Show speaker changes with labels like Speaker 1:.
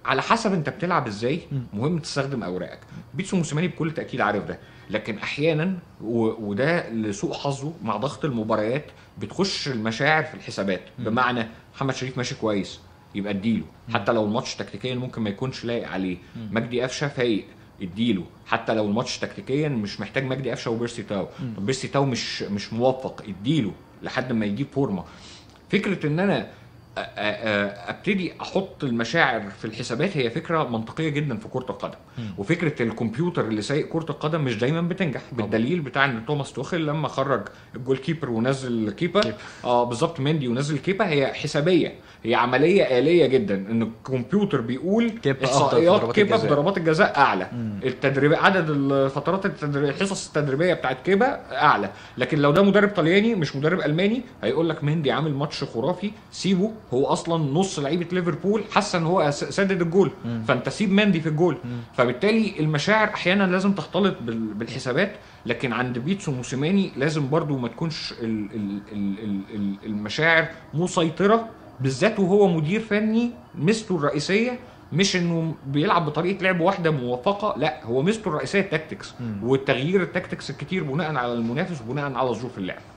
Speaker 1: على حسب انت بتلعب ازاي مهم تستخدم اوراقك بيتسو موسيماني بكل تاكيد عارف ده لكن احيانا و... وده لسوء حظه مع ضغط المباريات بتخش المشاعر في الحسابات بمعنى محمد شريف ماشي كويس يبقى اديله حتى لو الماتش تكتيكيا ممكن ما يكونش لايق عليه مجدي قفشه فايق اديله حتى لو الماتش تكتيكيا مش محتاج مجدي قفشه وبيرسي تاو طب بيرسي تاو مش مش موفق اديله لحد ما يجيب فورمه فكره ان انا أ- أ- أ- ابتدي احط المشاعر في الحسابات هي فكره منطقيه جدا في كره القدم وفكره الكمبيوتر اللي سايق كره القدم مش دايما بتنجح بالدليل بتاع ان توماس توخيل لما خرج الجول كيبر ونزل كيبا اه بالظبط مندي ونزل كيبا هي حسابيه هي عمليه اليه جدا ان الكمبيوتر بيقول
Speaker 2: كيبا أفضل في
Speaker 1: احصائيات
Speaker 2: ضربات
Speaker 1: كيبا في
Speaker 2: الجزاء.
Speaker 1: ضربات الجزاء اعلى التدريب عدد الفترات التدريب الحصص التدريبيه بتاعت كيبا اعلى لكن لو ده مدرب طلياني مش مدرب الماني هيقول لك مندي عامل ماتش خرافي سيبه هو اصلا نص لعيبه ليفربول حاسه ان هو س- سدد الجول فانت سيب مندي في الجول فبالتالي المشاعر احيانا لازم تختلط بال- بالحسابات لكن عند بيتسو موسيماني لازم برضو ما تكونش ال- ال- ال- ال- ال- المشاعر مسيطره بالذات وهو مدير فني ميزته الرئيسيه مش انه بيلعب بطريقه لعب واحده موفقه لا هو ميزته الرئيسيه التاكتكس والتغيير التاكتكس الكتير بناء على المنافس وبناء على ظروف اللعب